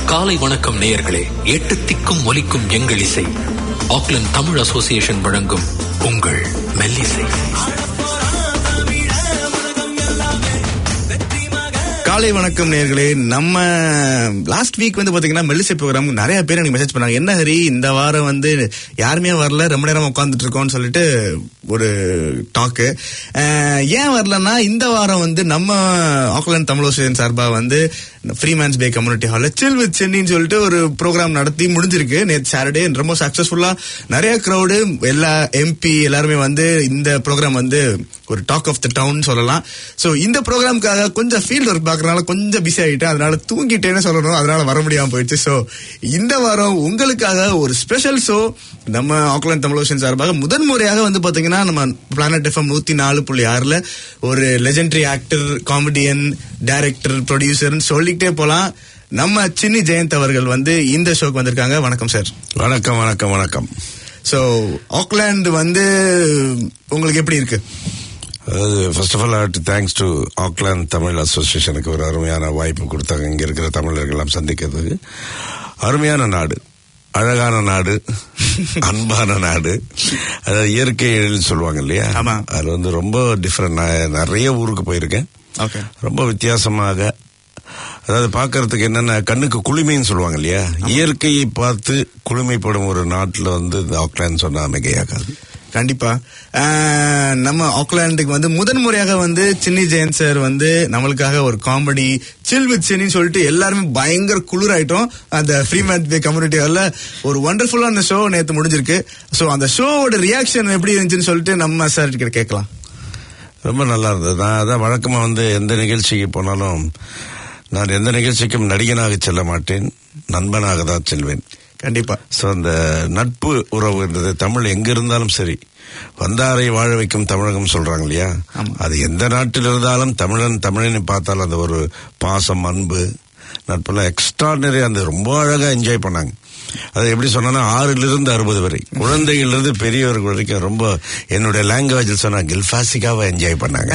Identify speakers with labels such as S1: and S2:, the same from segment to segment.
S1: காலை வணக்கம் நேயர்களே எட்டு திக்கும் ஒலிக்கும் எங்கள் இசை ஆக்லாந்து தமிழ் அசோசியேஷன் வழங்கும் உங்கள் மெல்லிசை
S2: காலை வணக்கம் நேர்களே நம்ம லாஸ்ட் வீக் வந்து பாத்தீங்கன்னா மெல்லிசை ப்ரோக்ராம் நிறைய பேர் எனக்கு மெசேஜ் பண்ணாங்க என்ன ஹரி இந்த வாரம் வந்து யாருமே வரல ரொம்ப நேரம் உட்காந்துட்டு இருக்கோம்னு சொல்லிட்டு ஒரு டாக்கு ஏன் வரலன்னா இந்த வாரம் வந்து நம்ம ஆக்லாந்து தமிழ் அசோசியேஷன் சார்பா வந்து ஃப்ரீ மேன்ஸ் பே கம்யூனிட்டி ஹாலில் சில் வித் சென்னின்னு சொல்லிட்டு ஒரு ப்ரோக்ராம் நடத்தி முடிஞ்சிருக்கு நேற்று சாட்டர்டே ரொம்ப சக்சஸ்ஃபுல்லா நிறைய க்ரௌடு எல்லா எம்பி எல்லாருமே வந்து இந்த ப்ரோக்ராம் வந்து ஒரு டாக் ஆஃப் த டவுன் சொல்லலாம் ஸோ இந்த ப்ரோக்ராம்க்காக கொஞ்சம் ஃபீல்ட் ஒர்க் பார்க்கறனால கொஞ்சம் பிஸி ஆகிட்டேன் அதனால தூங்கிட்டேன்னு சொல்லணும் அதனால வர முடியாம போயிடுச்சு ஸோ இந்த வாரம் உங்களுக்காக ஒரு ஸ்பெஷல் ஷோ நம்ம ஆக்லாந்து தமிழ் ஓஷன் சார்பாக முதன் முறையாக வந்து பாத்தீங்கன்னா நம்ம பிளானட் எஃப்எம் நூத்தி நாலு புள்ளி ஆறுல ஒரு லெஜெண்டரி ஆக்டர் காமெடியன் டைரக்டர் ப்ரொடியூசர்னு சொல்லிக்கிட்டே போலாம் நம்ம சின்னி ஜெயந்த் அவர்கள் வந்து இந்த ஷோக்கு வந்திருக்காங்க வணக்கம் சார்
S3: வணக்கம் வணக்கம் வணக்கம்
S2: ஸோ ஆக்லாந்து வந்து உங்களுக்கு எப்படி இருக்கு
S3: அதாவது first of all thanks to Auckland Tamil அசோசியேஷனுக்கு ஒரு அருமையான வாய்ப்பு கொடுத்தாங்க இங்க இருக்கிற தமிழர்கள் எல்லாம் சந்திக்கிறதுக்கு அருமையான நாடு அழகான நாடு அன்பான நாடு அதாவது இயற்கை எழில்னு சொல்லுவாங்க இல்லையா
S2: ஆமா.
S3: அது வந்து ரொம்ப டிஃப்ரெண்ட் நான் நிறைய ஊருக்கு போயிருக்கேன்
S2: ஓகே
S3: ரொம்ப வித்தியாசமாக அதாவது பார்க்கறதுக்கு என்னென்ன கண்ணுக்கு குளுமைன்னு சொல்லுவாங்க இல்லையா இயற்கையை பார்த்து குளுமைப்படும் ஒரு நாட்டில் வந்து இந்த ஆக்லாந்து சொன்னா மிகையாகாது
S2: கண்டிப்பா ஆஹ், நம்ம ஆக்லாண்டுக்கு வந்து முதன் முறையாக வந்து சின்னி ஜெயந்த் சார் வந்து நம்மளுக்காக ஒரு காமெடி சில் வித் சின்னு சொல்லிட்டு எல்லாருமே பயங்கர குளிர் ஆயிட்டோம் அந்த ஃப்ரீ மேத் பே கம்யூனிட்டியால ஒரு ஒண்டர்ஃபுல்லான ஷோ நேத்து முடிஞ்சிருக்கு ஸோ அந்த ஷோவோட ரியாக்ஷன் எப்படி இருந்துச்சுன்னு சொல்லிட்டு நம்ம சார் கிட்ட கேட்கலாம்
S3: ரொம்ப நல்லா இருந்தது நான் அதான் வழக்கமா வந்து எந்த நிகழ்ச்சிக்கு போனாலும் நான் எந்த நிகழ்ச்சிக்கும் நடிகனாக செல்ல மாட்டேன் நண்பனாக தான் செல்வேன்
S2: கண்டிப்பா
S3: ஸோ அந்த நட்பு உறவுன்றது தமிழ் எங்க இருந்தாலும் சரி வந்தாரை வாழ வைக்கும் தமிழகம் சொல்றாங்க இல்லையா
S2: ஆமா.
S3: அது எந்த நாட்டில் இருந்தாலும் தமிழன் தமிழனை பார்த்தால் அந்த ஒரு பாசம் அன்பு நட்பெல்லாம் எக்ஸ்ட்ராடனரி அந்த ரொம்ப அழகா என்ஜாய் பண்ணாங்க அது எப்படி சொன்னா ஆறுல இருந்து அறுபது வரை குழந்தைகள் இருந்து பெரியவர்கள் வரைக்கும் ரொம்ப என்னுடைய லாங்குவேஜில் சொன்னா கில்பாசிக்காவை என்ஜாய் பண்ணாங்க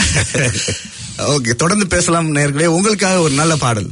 S2: ஓகே தொடர்ந்து பேசலாம் நேர்களே உங்களுக்காக ஒரு நல்ல பாடல்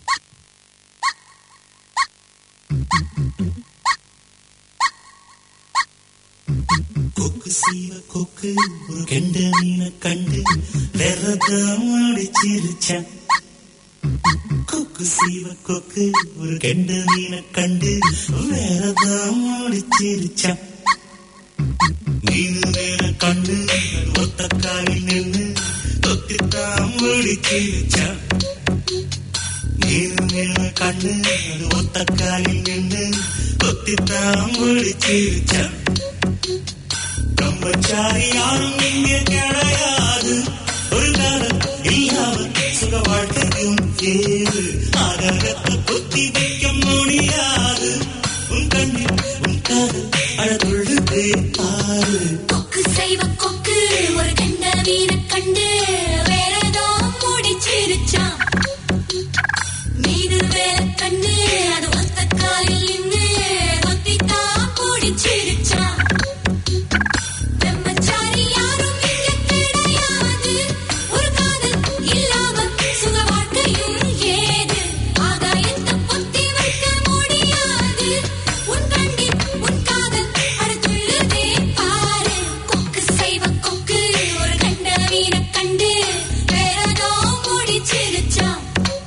S4: கொக்கு சீவ கொக்கு ஒரு கெண்ட மீனை கண்டு வெறதான் அடிச்சிருச்சான் கொக்கு சீவ கொக்கு ஒரு கெண்ட மீனை கண்டு வேறதான் அடிச்சிருச்சான் மீன் மேல கண்டு ஒத்த காலில் நின்று தொத்தித்தான் முடிச்சிருச்சான் மீன் மேல கண்டு அது ஒத்த காலில் நின்று தொத்தித்தான் முடிச்சிருச்சான் பிரம்மச்சாரி யாரும் இங்கே கிடையாது ஒரு நாள் இல்லாமல் சுக வாழ்க்கையும் ஏது ஆகாரத்தை பொத்தி வைக்க முடியாது உன் கண்ணில் உன் காதல் அழகுள்ளதே பாரு
S5: கொக்கு செய்வ கொக்கு ஒரு கண்ட மீனை கண்டு வேறதோ முடிச்சிருச்சான் மீது வேற கண்ணு அது ஒத்த காலில் நின்று ஒத்தித்தான் பிடிச்சிருச்சான் பிரம்மச்சாரி யாரும் இங்க கிடையாது ஒரு காதல் இல்லாம சுக வாழ்க்கையும் ஏது ஆகாயத்தை பொத்தி வைக்க முடியாது உன் கண்ணில் உன் காதல் அடுத்துள்ளதே பாரு கொக்கு செய்வ கொக்கு ஒரு கண்ட மீனை கண்டு வேறதோ முடிச்சிருச்சான்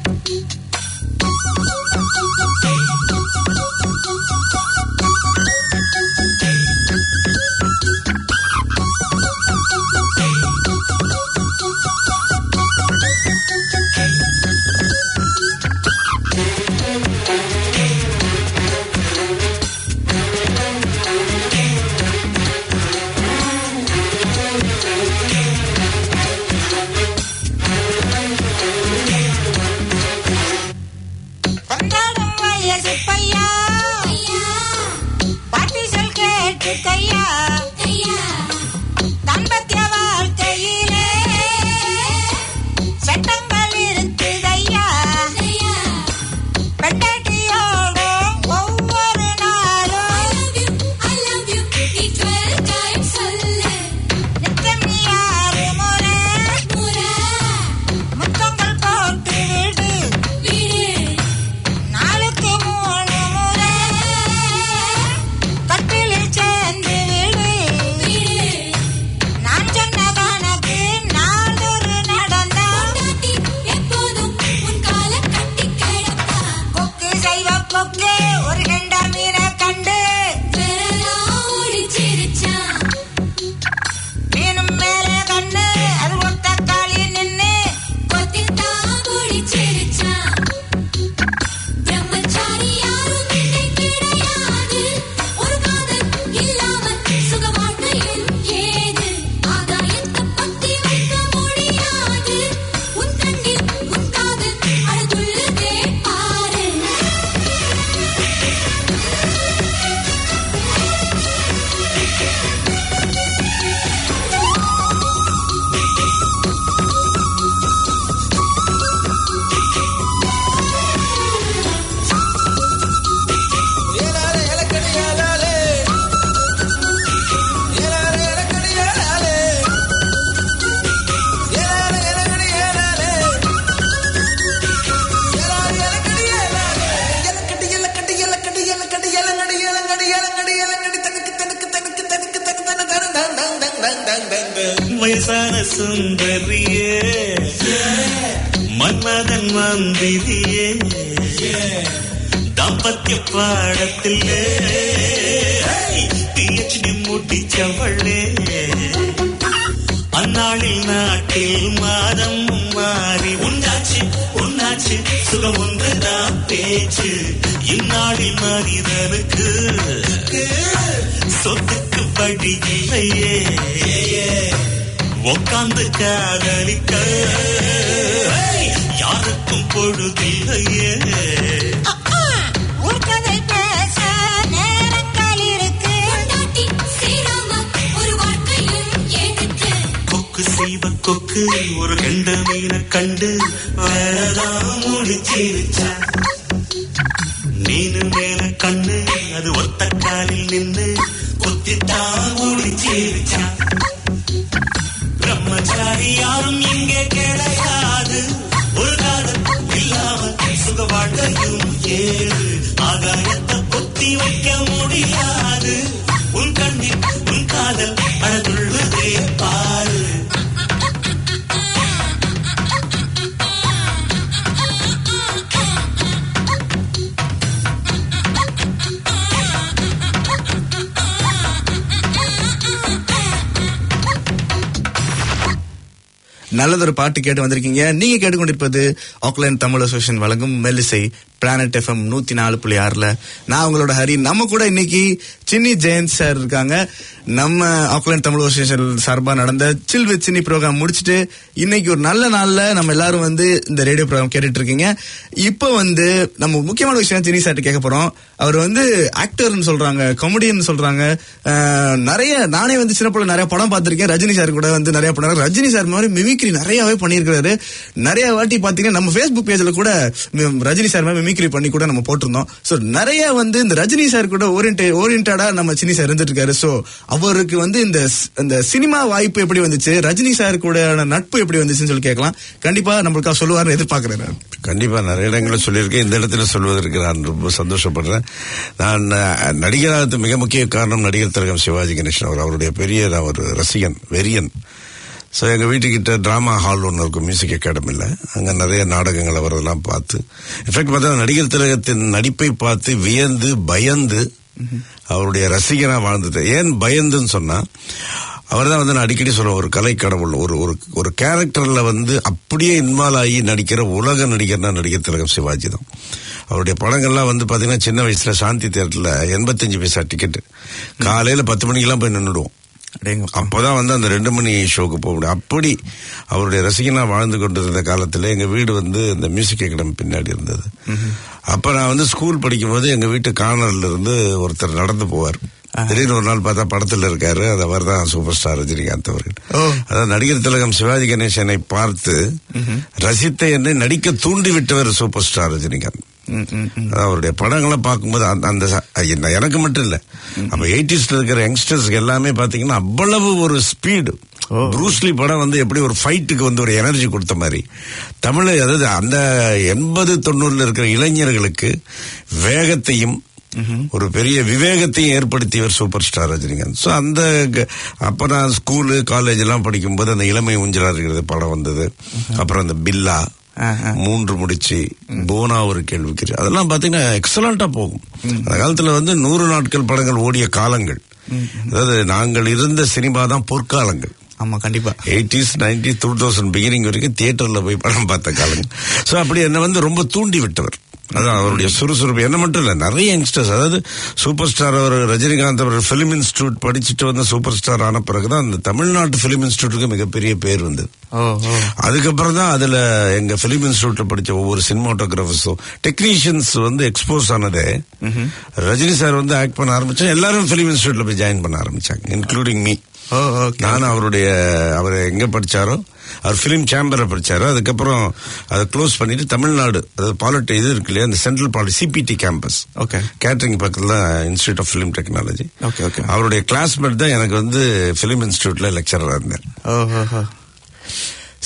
S6: கொண்டாடும் வயசு பையா
S5: ஐயா
S6: பாட்டி சொல் கேட்டு கையா
S5: ஐயா
S6: தாம்பத்திய வாழ்க்கையிலே சட்டங்கள் இருக்குதையா
S5: ஐயா
S6: பெண்டாட்டியோட ஒவ்வொரு நாளும்
S5: I love you, I love you. நீ 12 times சொல்லு.
S6: நித்தம் நீ ஆறு முறை
S5: முறை
S6: முத்தங்கள் போட்டு விடு
S5: விடு.
S6: நாளுக்கு மூ
S4: சுந்தரியே மன்மதன் மந்திரியே தாம்பத்திய பாடத்திலே பிஹெச்டி முடிச்சவளே அந்நாளில் நாட்டில் மாதம் மாறி உண்டாச்சு உன்னாச்சு சுகம் ஒன்றுதான் பேச்சு இந்நாளில் மனிதனுக்கு சொத்துக்கு படி இல்லையே உக்காந்து காதலிக்க யாருக்கும் பொழுதில்லையே
S6: உட்கதை பேச நேரங்கள் இருக்கு
S5: கொண்டாட்டி ஸ்ரீராம ஒரு வாழ்க்கையும் ஏதுக்கு
S4: கொக்கு செய்வ கொக்கு ஒரு கெண்ட மீனை கண்டு வேறதான் முடிச்சிருச்சா மீனு மேல கண்ணு அது ஒத்த காலில் நின்று கொத்தித்தான் முடிச்சிருச்சா பிரம்மச்சாரி யாரும் இங்கே கிடையாது ஒரு காலம் இல்லாமல் சுக வாழ்க்கையும் ஏது ஆகாயத்தை பொத்தி வைக்க முடியாது உன் கண்ணில் உன் காதல் அழகுள்ளதே பாரு
S2: நல்லதொரு பாட்டு கேட்டு வந்திருக்கீங்க நீங்க கேட்டுக்கொண்டிருப்பது ஆக்லாண்ட் தமிழ் அசோசியேஷன் வழங்கும் மெல்லிசை பிளானட் எஃப்எம் நூத்தி நாலு புள்ளி ஆறுல நான் உங்களோட ஹரி நம்ம கூட இன்னைக்கு சின்னி ஜெயந்த் சார் இருக்காங்க நம்ம ஆக்லாண்ட் தமிழ் அசோசியேஷன் சார்பா நடந்த சில் வித் சின்னி ப்ரோக்ராம் முடிச்சுட்டு இன்னைக்கு ஒரு நல்ல நாள்ல நம்ம எல்லாரும் வந்து இந்த ரேடியோ ப்ரோக்ராம் கேட்டுட்டு இருக்கீங்க இப்போ வந்து நம்ம முக்கியமான விஷயம் சின்னி சார்ட்ட கேட்க போறோம் அவர் வந்து ஆக்டர்னு சொல்றாங்க காமெடியன் சொல்றாங்க அஹ், நிறைய நானே வந்து சின்ன பிள்ளை நிறைய படம் பார்த்திருக்கேன் ரஜினி சார் கூட வந்து நிறைய படம் ரஜினி சார் மாதிரி மிமிக்ரி நிறையவே பண்ணியிருக்காரு நிறைய வாட்டி பாத்தீங்கன்னா நம்ம ஃபேஸ்புக் பேஜ்ல கூட மி- ரஜினி சார் மாதிரி மிமிக்ரி பண்ணி கூட நம்ம போட்டிருந்தோம் சோ நிறைய வந்து இந்த ரஜினி சார் கூட ஓரியன்ட் ஓரியன்டா நம்ம சின்னி சார் இருந்துட்டு இருக்காரு சோ அவருக்கு வந்து இந்த ஸ்- இந்த சினிமா வாய்ப்பு எப்படி வந்துச்சு ரஜினி சார் கூட நட்பு எப்படி வந்துச்சுன்னு சொல்லி கேட்கலாம் கண்டிப்பா நம்மளுக்காக சொல்லுவாருன்னு எதிர்பார்க்கிறேன் நான்.
S3: கண்டிப்பா நிறைய இடங்களில் சொல்லியிருக்கேன் இந்த இடத்துல சொல்வதற்கு நான் ரொம்ப சந்தோஷப்படுறேன் நான் அஹ், நடிகராக மிக முக்கிய காரணம் நடிகர் திலகம் சிவாஜி கணேசன் அவர் அவருடைய பெரிய நான் ஒரு ரசிகன் வெறியன் ஸோ எங்கள் வீட்டுக்கிட்ட ட்ராமா ஹால் ஒன்று இருக்கும் மியூசிக் அகாடமியில் அங்கே நிறைய நாடகங்கள் அவரெல்லாம் பார்த்து இன்ஃபேக்ட் பார்த்தா நடிகர் திலகத்தின் நடிப்பை பார்த்து வியந்து பயந்து அவருடைய ரசிகனாக வாழ்ந்தது ஏன் பயந்துன்னு சொன்னா அவர் தான் வந்து நான் அடிக்கடி சொல்லுவேன் ஒரு கலை கடவுள் ஒரு ஒரு ஒரு கேரக்டர்ல வந்து அப்படியே இன்வால்வ் ஆகி நடிக்கிற உலக நடிகர்னா நடிகர் திலகம் சிவாஜி தான் அவருடைய படங்கள்லாம் வந்து பாத்தீங்கன்னா சின்ன வயசுல சாந்தி தேட்டர்ல எண்பத்தஞ்சு பைசா டிக்கெட் காலையில பத்து மணிக்கெல்லாம் போய் நின்றுடுவோம்
S2: அடேங்கப்பா.
S3: அப்போதான் வந்து அந்த ரெண்டு மணி ஷோக்கு போக முடியும் அப்படி அவருடைய ரசிகனா வாழ்ந்து கொண்டிருந்த காலத்துல எங்க வீடு வந்து இந்த மியூசிக் அகாடமி பின்னாடி இருந்தது அப்ப நான் வந்து ஸ்கூல் படிக்கும்போது எங்க வீட்டு கார்னர்ல இருந்து ஒருத்தர் நடந்து போவார் திடீர்னு ஒரு நாள் பார்த்தா படத்துல இருக்காரு அது அவர் தான் சூப்பர் ஸ்டார் ரஜினிகாந்த் அவர்கள்
S2: ஓ.
S3: அதாவது நடிகர் திலகம் சிவாஜி கணேசனை பார்த்து ரசித்த என்னை நடிக்க தூண்டி விட்டவர் சூப்பர் ஸ்டார் ரஜினிகாந்த்
S2: ம், ம், ம்.
S3: அதாவது அவருடைய படங்களை பார்க்கும்போது அந்த- அந்த ச- என்ன- எனக்கு மட்டும் இல்ல அப்ப எயிட்டிஸ்ல இருக்கிற யங்ஸ்டர்ஸ்க்கு எல்லாமே பாத்தீங்கன்னா அவ்வளவு ஒரு ஸ்பீடு ப்ரூஸ்லி படம் வந்து எப்படி ஒரு ஃபைட்டுக்கு வந்து ஒரு எனர்ஜி கொடுத்த மாதிரி தமிழ் அதாவது அந்த எண்பது தொண்ணூறுல இருக்கிற இளைஞர்களுக்கு வேகத்தையும் ஒரு பெரிய விவேகத்தையும் ஏற்படுத்தியவர் சூப்பர் ஸ்டார் ரஜினிகாந்த் ஸோ அந்த க- அப்ப நான் ஸ்கூலு காலேஜ் எல்லாம் படிக்கும்போது அந்த இளமை ஊஞ்சலா இருக்கிறது படம் வந்தது அப்புறம் அந்த பில்லா
S2: ஆ, ஆ.
S3: மூன்று முடிச்சு போனா ஒரு கேள்விக்கு அதெல்லாம் பாத்தீங்கன்னா எக்ஸலண்டா போகும் அந்த காலத்துல வந்து நூறு நாட்கள் படங்கள் ஓடிய காலங்கள் அதாவது நாங்கள் இருந்த சினிமா தான் பொற்காலங்கள்
S2: ஆமா கண்டிப்பா
S3: eighties ninety two thousand beginning வரைக்கும் தியேட்டர்ல போய் படம் பார்த்த காலங்கள் சோ அப்படி என்ன வந்து ரொம்ப தூண்டி விட்டவர் அதான் அவருடைய சுறுசுறுப்பு என்ன மட்டும் இல்ல நிறைய யங்ஸ்டர்ஸ் அதாவது சூப்பர் ஸ்டார் அவர் ரஜினிகாந்த் அவர் பிலிம் இன்ஸ்டியூட் படிச்சுட்டு வந்து சூப்பர் ஸ்டார் ஆன பிறகுதான் அந்த தமிழ்நாட்டு பிலிம் இன்ஸ்டியூட்டுக்கு மிகப்பெரிய பேர் வந்தது
S2: ஓ ஓ
S3: அதுக்கப்புறம் தான் அதுல எங்க பிலிம் இன்ஸ்டியூட்ல படிச்ச ஒவ்வொரு சினிமாட்டோகிராஃபர்ஸும் டெக்னீஷியன்ஸ் வந்து எக்ஸ்போஸ் ஆனதே ரஜினி சார் வந்து ஆக்ட் பண்ண ஆரம்பிச்சா எல்லாரும் பிலிம் இன்ஸ்டியூட்ல போய் ஜாயின் பண்ண ஆரம்பிச்சாங்க இன்க்ளூடிங் மீ
S2: ஓ ஓகே
S3: நானும் அவருடைய அவர் எங்க படிச்சாரோ அவர் பிலிம் சேம்பர்ல படிச்சாரு அதுக்கப்புறம் அதை க்ளோஸ் பண்ணிட்டு தமிழ்நாடு அதாவது பாலிட்டி இது இருக்கு இல்லையா அந்த central polity CPT campus
S2: okay
S3: catering பக்கத்துல institute of film technology
S2: okay okay
S3: அவருடைய கிளாஸ்மேட் தான் எனக்கு வந்து பிலிம் இன்ஸ்டியூட்ல லெக்சரரா இருந்தார்
S2: oh oh oh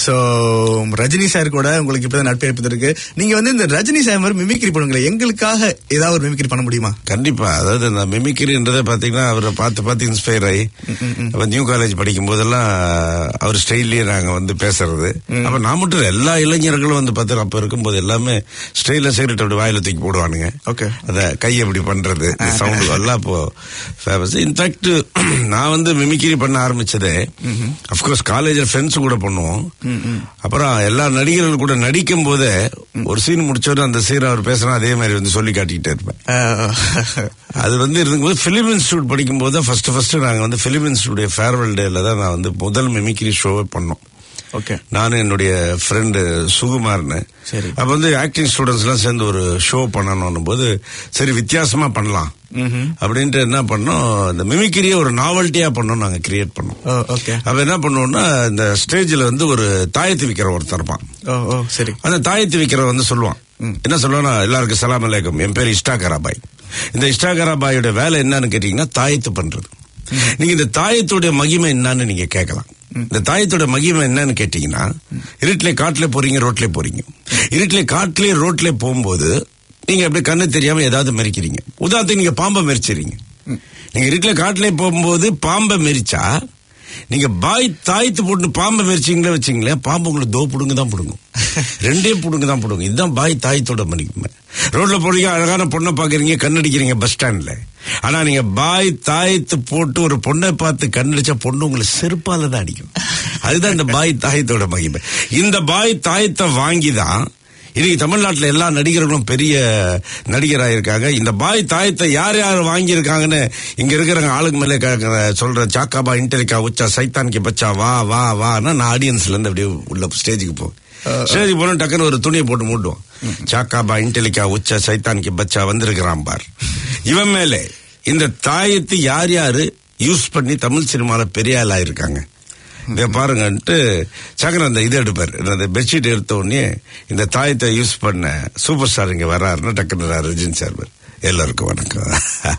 S2: so Rajini sir கூட உங்களுக்கு இப்பதான் நட்பு ஏற்பட்டிருக்கு நீங்க வந்து இந்த ரஜினி சார் மாதிரி மிமிக்ரி பண்ணுங்களேன் எங்களுக்காக ஏதாவது ஒரு மிமிக்ரி பண்ண முடியுமா
S3: கண்டிப்பா அதாவது இந்த மிமிக்ரின்றதை பாத்தீங்கன்னா அவரை பார்த்து பார்த்து இன்ஸ்பயர் ஆகி அப்ப நியூ காலேஜ் படிக்கும் போதெல்லாம் அவர் ஸ்டைல்லயே நாங்க வந்து பேசுறது அப்ப நான் மட்டும் இல்ல, எல்லா இளைஞர்களும் வந்து பார்த்தா அப்ப இருக்கும்போது எல்லாமே ஸ்டைல சிகரெட் அப்படி வாயில தூக்கி போடுவானுங்க
S2: Okay.
S3: அத கை அப்படி பண்றது சவுண்ட் எல்லாம் இப்போ ஃபேமஸ் இன்ஃபேக்ட் நான் வந்து மிமிக்ரி பண்ண ஆரம்பிச்சதே அப்கோர்ஸ் காலேஜ்ல ஃப்ரெண்ட்ஸ் கூட பண்ணுவோம் அப்புறம் எல்லா நடிகர்கள் கூட நடிக்கும் போதே ஒரு சீன் முடிச்சோட அந்த சீன் அவர் பேசுனா அதே மாதிரி வந்து சொல்லி காட்டிக்கிட்டே இருப்பேன்
S2: அஹ்,
S3: அது வந்து இருக்கும்போது பிலிம் இன்ஸ்டியூட் படிக்கும் போது தான் ஃபர்ஸ்ட் ஃபர்ஸ்ட் நாங்க வந்து பிலிம் இன்ஸ்டியூட் ஃபேர்வெல் டேல தான் நான் வந்து முதல் மிமிக்ரி ஷோவே பண்ணோம்
S2: ஓகே
S3: நானும் என்னுடைய ஃப்ரெண்டு சுகுமார்னு
S2: சரி.
S3: அப்ப வந்து ஆக்டிங் ஸ்டூடெண்ட்ஸ் எல்லாம் சேர்ந்து ஒரு ஷோ பண்ணணும் போது சரி வித்தியாசமா பண்ணலாம் அப்படின்ட்டு என்ன பண்ணோம் இந்த மிமிக்ரியை ஒரு நாவல்ட்டியா பண்ணோம் நாங்க கிரியேட் பண்ணோம்
S2: ஓ ஓகே
S3: அப்ப என்ன பண்ணுவோம்னா இந்த ஸ்டேஜ்ல வந்து ஒரு தாயத்து விக்கிற ஒருத்தர் இருப்பான்
S2: ஓ ஓ சரி
S3: அந்த தாயத்து விக்கிற வந்து சொல்லுவான் என்ன சொல்லுவானா எல்லாருக்கும் சலாம் அலைக்கும் என் பேர் இஷ்டாகராபாய் இந்த இஷ்டாகராபாயோட வேலை என்னன்னு கேட்டீங்கன்னா தாயத்து பண்றது நீங்க இந்த தாயத்துடைய மகிமை என்னன்னு நீங்க கேட்கலாம் இந்த தாயத்தோட மகிமை என்னன்னு கேட்டீங்கன்னா இருட்டிலே காட்டுல போறீங்க ரோட்ல போறீங்க இருட்டிலே காட்டுலயே ரோட்ல போகும்போது நீங்க அப்படியே கண்ணு தெரியாம ஏதாவது மெரிக்கிறீங்க உதாரணத்துக்கு நீங்க பாம்பை மெரிச்சிடுறீங்க நீங்க இருட்டிலே காட்டுல போகும்போது பாம்பை மெரிச்சா நீங்க பாய் தாய்த்து போட்டு பாம்பை மெரிச்சிங்களே வச்சிங்களேன் பாம்பு உங்களுக்கு தோ புடுங்க தான் புடுங்கும் ரெண்டே புடுங்க தான் புடுங்கும் இதுதான் பாய் தாயத்தோட மணிக்குமே ரோட்ல போறீங்க அழகான பொண்ணை பாக்குறீங்க கண்ணடிக்கிறீங்க பஸ் ஸ்டாண்ட்ல ஆனா நீங்க பாய் தாயத்து போட்டு ஒரு பொண்ணை பார்த்து கண்ணடிச்சா பொண்ணு உங்களை செருப்பால தான் அடிக்கும் அதுதான் இந்த பாய் தாயத்தோட மகிமை இந்த பாய் தாயத்தை வாங்கி தான் இன்னைக்கு தமிழ்நாட்டுல எல்லா நடிகர்களும் பெரிய நடிகராயிருக்காங்க இந்த பாய் தாயத்தை யார் யார் வாங்கியிருக்காங்கன்னு இங்க இருக்கிற ஆளுங்க மேல கேக்குற- சொல்ற சாக்காபா இன்டெலிகா உச்சா சைத்தான்கி பச்சா வா வா வான்னா நான் ஆடியன்ஸ்ல இருந்து அப்படியே உள்ள ஸ்டேஜுக்கு போவேன் ஸ்டேஜுக்கு போனா டக்குன்னு ஒரு துணியை போட்டு மூட்டுவோம் சாக்காபா இன்டெலிகா உச்சா சைத்தான்கி பச்சா வந்திருக்கிறான் பார் இவன் மேலே இந்த தாயத்தை யார் யாரு யூஸ் பண்ணி தமிழ் சினிமால பெரிய ஆளா இருக்காங்க இதை பாருங்கன்ட்டு சக்கர அந்த இது எடுப்பார் அந்த பெட்ஷீட் எடுத்த உடனே இந்த தாயத்தை யூஸ் பண்ண சூப்பர் ஸ்டார் இங்க வர்றாருன்னா டக்குனு ரஜினி சார் வரும். எல்லாருக்கும் வணக்கம்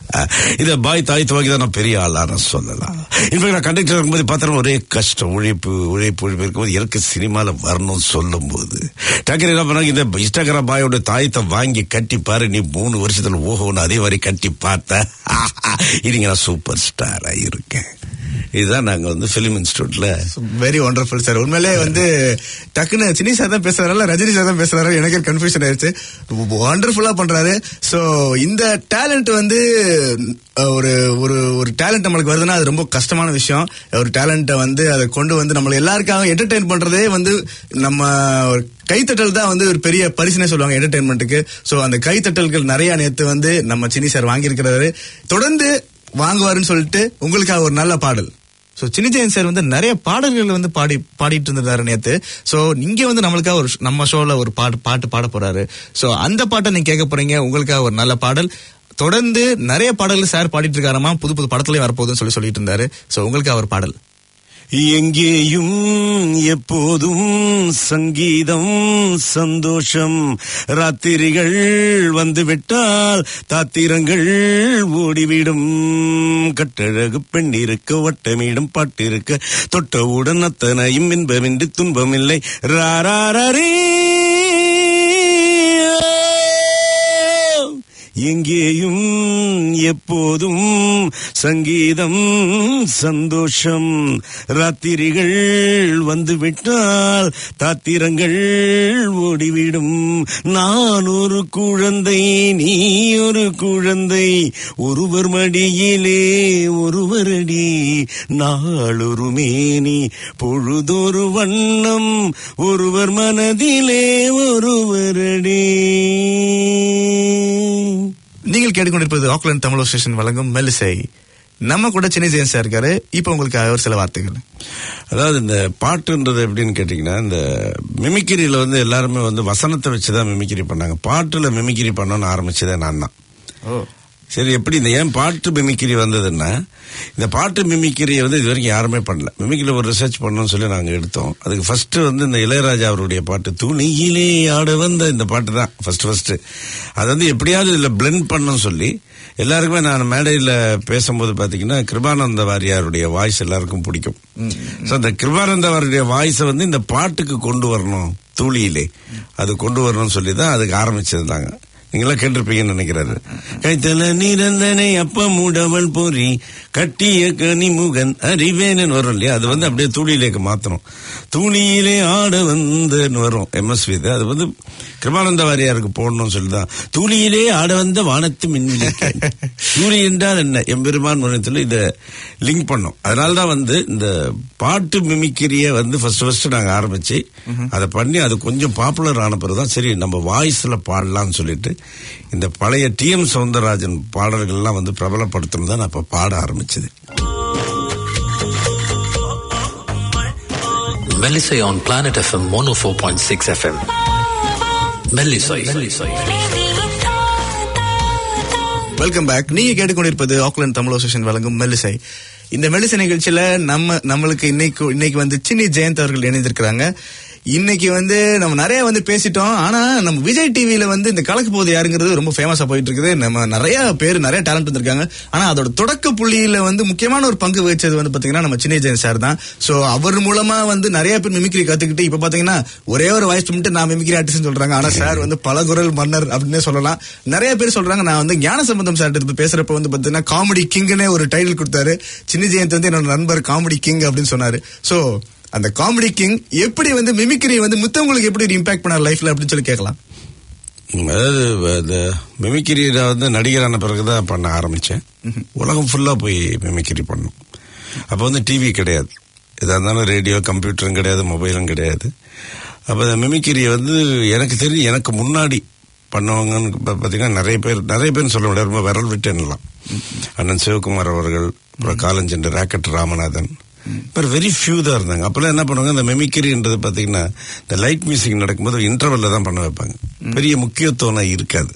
S3: இத பாய் தாயத்தை வாங்கி தான் நான் பெரிய ஆளான சொல்லலாம் இன்ஃபேக்ட் நான் கண்டக்டர் இருக்கும்போது பார்த்தா ஒரே கஷ்டம் உழைப்பு உழைப்பு உழைப்பு இருக்கும்போது எனக்கு சினிமால வரணும்னு சொல்லும் போது டக்குனு என்ன பண்ணாங்க இந்த இன்ஸ்டாகிராம் பாயோட தாயத்தை வாங்கி கட்டி பாரு நீ மூணு வருஷத்துல ஓஹோன்னு அதே மாதிரி கட்டி பார்த்த இன்னைக்கு நான் சூப்பர் ஸ்டாரா இருக்கேன் இதுதான் நாங்க வந்து பிலிம் இன்ஸ்டியூட்ல
S2: வெரி ஒண்டர்ஃபுல் சார் உண்மையிலே வந்து டக்குன்னு சினி சார் தான் பேசுறாரு ரஜினி சார் தான் பேசுறாரு எனக்கு கன்ஃபியூஷன் ஆயிடுச்சு ஒண்டர்ஃபுல்லா பண்றாரு சோ இந்த டேலண்ட் வந்து அஹ், ஒரு ஒரு ஒரு டேலண்ட் நம்மளுக்கு வருதுன்னா அது ரொம்ப கஷ்டமான விஷயம் ஒரு டேலண்ட்டை வந்து அதை கொண்டு வந்து நம்மள எல்லாருக்காக என்டர்டெயின் பண்றதே வந்து நம்ம ஒரு கைத்தட்டல் தான் வந்து ஒரு பெரிய பரிசுனே சொல்லுவாங்க என்டர்டைன்மெண்ட்டுக்கு சோ அந்த கைத்தட்டல்கள் நிறைய நேத்து வந்து நம்ம சினி சார் வாங்கியிருக்கிறாரு தொடர்ந்து வாங்குவாருன்னு சொல்லிட்டு உங்களுக்காக ஒரு நல்ல பாடல் சோ சின்னிஜெயன் சார் வந்து நிறைய பாடல்கள் வந்து பாடி பாடிட்டு இருந்திருந்தாரு நேத்து சோ நீங்க வந்து நம்மளுக்காக ஒரு ஷ்- நம்ம ஷோல ஒரு பாட்டு பாட்டு பாட போறாரு சோ அந்த பாட்டை நீங்க கேட்க போறீங்க உங்களுக்காக ஒரு நல்ல பாடல் தொடர்ந்து நிறைய பாடல்கள் சார் பாடிட்டு இருக்காராமா புது புது படத்துலயும் வரப்போகுதுன்னு சொல்லி சொல்லிட்டு இருந்தாரு சோ உங்களுக்காக ஒரு பாடல்
S3: எங்கேயும் எப்போதும் சங்கீதம் சந்தோஷம் ராத்திரிகள் வந்துவிட்டால் தாத்திரங்கள் ஓடிவிடும் கட்டழகு பெண் இருக்க வட்டமிடும் பாட்டு இருக்க தொட்டவுடன் அத்தனையும் இன்பமின்றி துன்பமில்லை ராரே எங்கேயும் எப்போதும் சங்கீதம் சந்தோஷம் ராத்திரிகள் வந்துவிட்டால் தாத்திரங்கள் ஓடிவிடும் நான் ஒரு குழந்தை நீ ஒரு குழந்தை ஒருவர் மடியிலே ஒருவரடி நாளொரு மேனி பொழுதொரு வண்ணம் ஒருவர் மனதிலே ஒருவரடி
S2: நீங்கள் கேட்டுக்கொண்டிருப்பது ஆக்லாந்து தமிழ் ஸ்டேஷன் வழங்கும் மெல்லிசை நம்ம கூட சின்ன ஜெயன் சார் இருக்காரு இப்போ உங்களுக்காக ஒரு சில வார்த்தைகள்
S3: அதாவது இந்த பாட்டுன்றது எப்படின்னு கேட்டிங்கன்னா இந்த மிமிக்கிரியில வந்து எல்லாருமே வந்து வசனத்தை வச்சு தான் மிமிக்கிரி பண்ணாங்க பாட்டுல மிமிக்கிரி பண்ணணும்னு ஆரம்பிச்சதே நான் தான்
S2: ஓ
S3: சரி எப்படி இந்த ஏன் பாட்டு மிமிக்கிரி வந்ததுன்னா இந்த பாட்டு மிமிக்கிரியை வந்து இது வரைக்கும் யாருமே பண்ணல மிமிக்கிரியில் ஒரு ரிசர்ச் பண்ணணும்னு சொல்லி நாங்கள் எடுத்தோம் அதுக்கு ஃபர்ஸ்ட் வந்து இந்த இளையராஜா அவருடைய பாட்டு துணியிலே ஆட வந்த இந்த பாட்டு தான் ஃபர்ஸ்ட் ஃபர்ஸ்ட் அது வந்து எப்படியாவது இதில் பிளெண்ட் பண்ணணும்னு சொல்லி எல்லாருக்குமே நான் மேடையில் பேசும்போது பார்த்தீங்கன்னா கிருபானந்த வாரியாருடைய வாய்ஸ் எல்லாருக்கும் பிடிக்கும் ஸோ அந்த கிருபானந்த வாரியுடைய வாய்ஸை வந்து இந்த பாட்டுக்கு கொண்டு வரணும் தூளியிலே அது கொண்டு வரணும்னு சொல்லி தான் அதுக்கு ஆரம்பிச்சிருந்தாங்க நீங்களாம் கேட்டிருப்பீங்கன்னு நினைக்கிறாரு கைத்தல நிரந்தனை அப்ப மூடவள் பொறி கட்டிய கனிமுகன் அறிவேனன் வரும் இல்லையா அது வந்து அப்படியே தூளியிலேக்கு மாத்தணும் தூளியிலே ஆட வந்தன்னு வரும் எம்எஸ்வி அது வந்து கிருபானந்த வாரியாருக்கு போடணும்னு சொல்லிதான் தூளியிலே ஆட வந்த வானத்து மின்விளக்கு தூளி என்றால் என்ன எம்பெருமான் முன்னத்தில் இதை லிங்க் பண்ணோம் அதனால தான் வந்து இந்த பாட்டு மிமிக்கிரிய வந்து ஃபர்ஸ்ட் ஃபர்ஸ்ட் நாங்க ஆரம்பிச்சு அதை பண்ணி அது கொஞ்சம் பாப்புலர் ஆன பிறகுதான் சரி நம்ம வாய்ஸ்ல பாடலாம்னு சொல்லிட்டு இந்த பழைய டி எம் சவுந்தரராஜன் பாடல்கள்லாம் வந்து பிரபலப்படுத்தணும் தான் நான் இப்ப பாட ஆரம்பிச்சது
S1: மெல்லிசை on Planet FM 104.6 FM. மெல்லிசை
S2: வெல்கம் பேக் நீங்க கேட்டுக்கொண்டிருப்பது ஆக்லாந்து தமிழ் அசோசியேஷன் வழங்கும் மெல்லிசை இந்த மெல்லிசை நிகழ்ச்சியில நம்ம நம்மளுக்கு இன்னைக்கு இன்னைக்கு வந்து சின்னி ஜெயந்த் அவர்கள் இணைந்திருக்கிறாங்க இன்னைக்கு வந்து நம்ம நிறைய வந்து பேசிட்டோம் ஆனா நம்ம விஜய் டிவில வந்து இந்த கலக்கு போது யாருங்கிறது ரொம்ப ஃபேமஸா போயிட்டு இருக்குது நம்ம நிறைய பேர் நிறைய டேலண்ட் வந்திருக்காங்க ஆனா அதோட தொடக்க புள்ளியில வந்து முக்கியமான ஒரு பங்கு வகிச்சது வந்து பாத்தீங்கன்னா நம்ம சின்ன ஜெயந்த் சார் தான் சோ அவர் மூலமா வந்து நிறைய பேர் மிமிக்ரி கத்துக்கிட்டு இப்ப பாத்தீங்கன்னா ஒரே ஒரு வாய்ஸ் மட்டும் நான் மிமிக்ரி ஆர்டிஸ்ட் சொல்றாங்க ஆனா சார் வந்து பல குரல் மன்னர் அப்படின்னு சொல்லலாம் நிறைய பேர் சொல்றாங்க நான் வந்து ஞான சம்பந்தம் சார் இப்ப பேசுறப்ப வந்து பாத்தீங்கன்னா காமெடி கிங்னே ஒரு டைட்டில் கொடுத்தாரு சின்ன ஜெயந்த் வந்து என்னோட நண்பர் காமெடி கிங் அப்படின்னு சொன்னாரு சோ அந்த காமெடி கிங் எப்படி வந்து மிமிக்ரி வந்து மித்தவங்களுக்கு எப்படி இம்பாக்ட் பண்ணார் லைஃப்ல அப்படின்னு சொல்லி கேட்கலாம்
S3: ம், அதாவது இந்த மிமிக்கிரியில வந்து நடிகரான பிறகுதான் பண்ண ஆரம்பிச்சேன் உலகம் ஃபுல்லா போய் மிமிக்கிரி பண்ணோம் அப்போ வந்து டிவி கிடையாது எதா இருந்தாலும் ரேடியோ கம்ப்யூட்டரும் கிடையாது மொபைலும் கிடையாது அப்போ இந்த மிமிக்கிரியை வந்து எனக்கு தெரிஞ்சு எனக்கு முன்னாடி பண்ணவங்கன்னு பா- பார்த்தீங்கன்னா நிறைய பேர் நிறைய பேர் சொல்ல முடியாது ரொம்ப விரல் விட்டு எண்ணலாம் அண்ணன் சிவகுமார் அவர்கள் அப்புறம் காலஞ்சென்று ராக்கெட் ராமநாதன் இப்போ வெரி ஃபியூ தான் இருந்தாங்க அப்போல்லாம் என்ன பண்ணுவாங்க இந்த மெமிக்கிரின்றது பார்த்தீங்கன்னா இந்த லைட் மியூசிக் நடக்கும்போது இன்டர்வல்ல தான் பண்ண வைப்பாங்க பெரிய முக்கியத்துவம் இருக்காது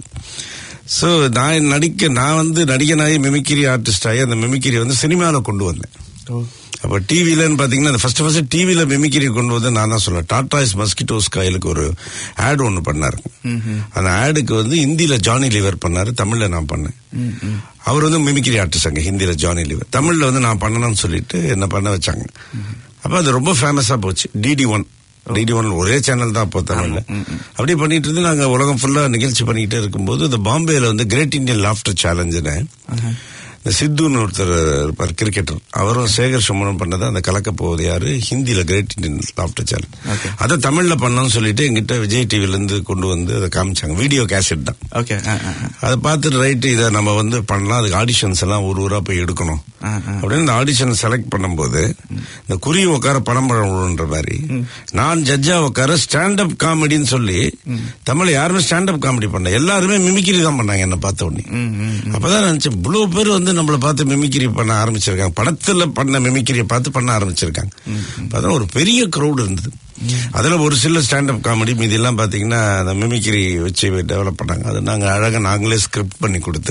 S3: ஸோ நான் நடிக்க நான் வந்து நடிகனாகி மிமிக்கிரி ஆர்டிஸ்ட் ஆகி அந்த மிமிக்கிரி வந்து சினிமாவில் கொண்டு வந்தேன் அப்போ டிவிலன்னு பார்த்தீங்கன்னா ஃபர்ஸ்ட் ஃபர்ஸ்ட் டிவியில் மிமிக்கிரி கொண்டு வந்து நான் தான் சொல்லுவேன் டாட்டாஸ் மஸ்கிட்டோஸ் காயலுக்கு ஒரு ஆட் ஒன்று பண்ணாரு அந்த ஆடுக்கு வந்து ஹிந்தியில் ஜானி லிவர் பண்ணாரு தமிழில் நான் பண்ணேன் அவர் வந்து மிமிக்கிரி ஆர்டிஸ்ட் அங்கே ஹிந்தியில் ஜானி லிவர் தமிழில் வந்து நான் பண்ணணும்னு சொல்லிட்டு என்ன பண்ண வச்சாங்க அப்போ அது ரொம்ப ஃபேமஸாக போச்சு டிடி ஒன் டிடி ஒன் ஒரே சேனல் தான் அப்போ தமிழ்ல அப்படியே பண்ணிட்டு இருந்து நாங்கள் உலகம் ஃபுல்லாக நிகழ்ச்சி பண்ணிக்கிட்டே இருக்கும்போது இந்த பாம்பேல வந்து கிரேட் இந்தியன் லாஃப்டர் சேலஞ்சுன்னு இந்த சித்துன்னு ஒருத்தர் இருப்பார் கிரிக்கெட்டர் அவரும் சேகர் சுமனும் பண்ணது அந்த கலக்க போவது யாரு ஹிந்தியில கிரேட் இந்தியன் லாஃப்டர் சேனல் அதை தமிழ்ல பண்ணோம்னு சொல்லிட்டு எங்கிட்ட விஜய் டிவில இருந்து கொண்டு வந்து அதை காமிச்சாங்க வீடியோ கேசட் தான்
S2: ஓகே
S3: அதை பார்த்துட்டு ரைட்டு இதை நம்ம வந்து பண்ணலாம் அதுக்கு ஆடிஷன்ஸ் எல்லாம் ஒரு ஊரா போய் எடுக்கணும் அப்படின்னு இந்த ஆடிஷன் செலக்ட் பண்ணும்போது இந்த குறி உட்கார பணம் பழம்ன்ற மாதிரி நான் ஜட்ஜா உட்கார ஸ்டாண்ட் அப் காமெடின்னு சொல்லி தமிழ்ல யாருமே ஸ்டாண்ட் அப் காமெடி பண்ண எல்லாருமே மிமிக்கிரி தான் பண்ணாங்க என்ன பார்த்த உடனே அப்பதான் நினைச்சேன் இவ்வளவு பேர் வந்து நம்மளை பார்த்து மிமிக்கிரி பண்ண ஆரம்பிச்சிருக்காங்க படத்துல பண்ண மிமிக்கிரியை பார்த்து பண்ண ஆரம்பிச்சிருக்காங்க பார்த்தா ஒரு பெரிய க்ரௌட் இருந்தது அதுல ஒரு சில ஸ்டாண்ட் அப் காமெடி மீதி எல்லாம் பாத்தீங்கன்னா அந்த மிமிக்கிரி வச்சு டெவலப் பண்ணாங்க அது நாங்க அழகா நாங்களே ஸ்கிரிப்ட் பண்ணி கொடுத்து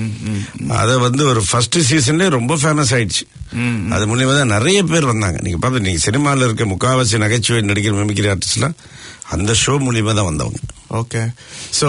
S3: அதை வந்து ஒரு ஃபர்ஸ்ட் சீசன்ல ரொம்ப ஃபேமஸ் ஆயிடுச்சு அது மூலியமா தான் நிறைய பேர் வந்தாங்க நீங்க பார்த்து நீங்க சினிமால இருக்க முக்காவாசி நகைச்சுவை நடிக்கிற மிமிக்கிரி ஆர்டிஸ்ட்லாம் அந்த ஷோ மூலியமா தான் வந்தவங்க
S2: ஓகே சோ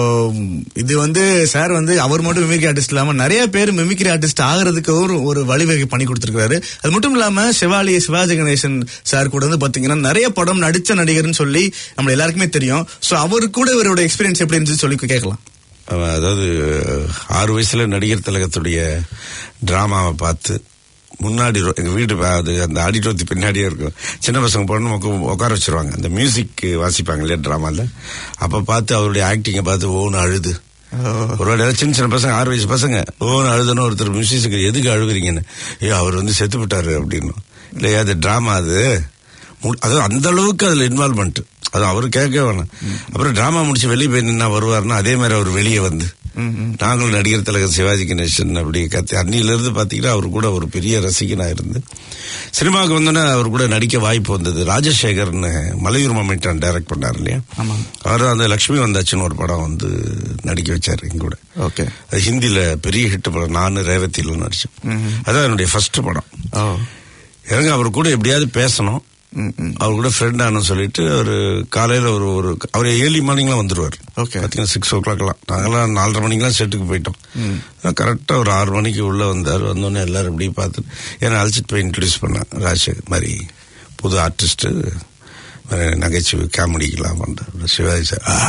S2: இது வந்து சார் வந்து அவர் மட்டும் மிமிக்ரி ஆர்டிஸ்ட் இல்லாம நிறைய பேர் மிமிக்ரி ஆர்டிஸ்ட் ஆகிறதுக்கு ஒரு ஒரு வழிவகை பண்ணி கொடுத்திருக்காரு அது மட்டும் இல்லாம சிவாலி சிவாஜி கணேசன் சார் கூட வந்து பாத்தீங்கன்னா நிறைய படம் நடிச்ச நடிகர்னு சொல்லி நம்ம எல்லாருக்குமே தெரியும் சோ அவரு கூட இவரோட எக்ஸ்பீரியன்ஸ் எப்படி இருந்துச்சு சொல்லி கேட்கலாம்
S3: அவன் அதாவது ஆறு வயசுல நடிகர் திலகத்துடைய டிராமாவை பார்த்து முன்னாடி ரோ- எங்க வீடு பா- அது அந்த ஆடிட்டோரத்து பின்னாடியே இருக்கும் சின்ன பசங்க பொண்ணு உக்க- உட்கார வச்சிருவாங்க அந்த மியூசிக் வாசிப்பாங்க இல்லையா டிராமால அப்ப பார்த்து அவருடைய ஆக்டிங்கை பார்த்து ஓன்னு அழுது ஒரு வாட்டி சின்ன சின்ன பசங்க ஆறு வயசு பசங்க ஓன்னு அழுதுன்னு ஒருத்தர் மியூசிக் எதுக்கு அழுகுறீங்கன்னு ஏ அவர் வந்து செத்து விட்டாரு அப்படின்னு இல்லையா அது டிராமா அது மு- அது அந்த அளவுக்கு அதுல இன்வால்மெண்ட் அது அவரு கேட்க வேணாம் அப்புறம் டிராமா முடிச்சு வெளியே போய் நின்னா வருவாருன்னா அதே மாதிரி அவர் வெளியே வந்து நாங்களும் நடிகர் திலகம் சிவாஜி கணேசன் அப்படி கத்தி அன்னியிலிருந்து பாத்தீங்கன்னா அவர் கூட ஒரு பெரிய ரசிகனா இருந்து சினிமாவுக்கு வந்தோன்னே அவர் கூட நடிக்க வாய்ப்பு வந்தது ராஜசேகர்னு மலையூர் மம்மிட்டான் டைரக்ட் பண்ணார் இல்லையா அவர் அந்த லக்ஷ்மி வந்தாச்சுன்னு ஒரு படம் வந்து நடிக்க வச்சாரு எங்க கூட
S2: ஓகே
S3: அது ஹிந்தில பெரிய ஹிட் படம் நானு ரேவதியில நடிச்சேன் அதான் என்னுடைய ஃபர்ஸ்ட் படம்
S2: ஓ
S3: எனக்கு அவர் கூட எப்படியாவது பேசணும் அவர் கூட ஃப்ரெண்ட் ஆனு சொல்லிட்டு ஒரு காலையில ஒரு ஒரு அவர் ஏர்லி மார்னிங்லாம் வந்துருவார்
S2: Okay.
S3: பாத்தீங்கன்னா சிக்ஸ் ஓ கிளாக்லாம் நாங்களாம் நாலரை மணிக்கெல்லாம் செட்டுக்கு போயிட்டோம் கரெக்டா ஒரு ஆறு மணிக்கு உள்ள வந்தார் வந்தோடனே எல்லாரும் இப்படி பார்த்துட்டு ஏன்னா அழைச்சிட்டு போய் இன்ட்ரடியூஸ் பண்ணேன் ராஜசேகர் மாதிரி புது ஆர்டிஸ்ட் நகைச்சுவை காமெடிக்கெல்லாம் பண்றாரு சிவாஜி சார் "ஆ,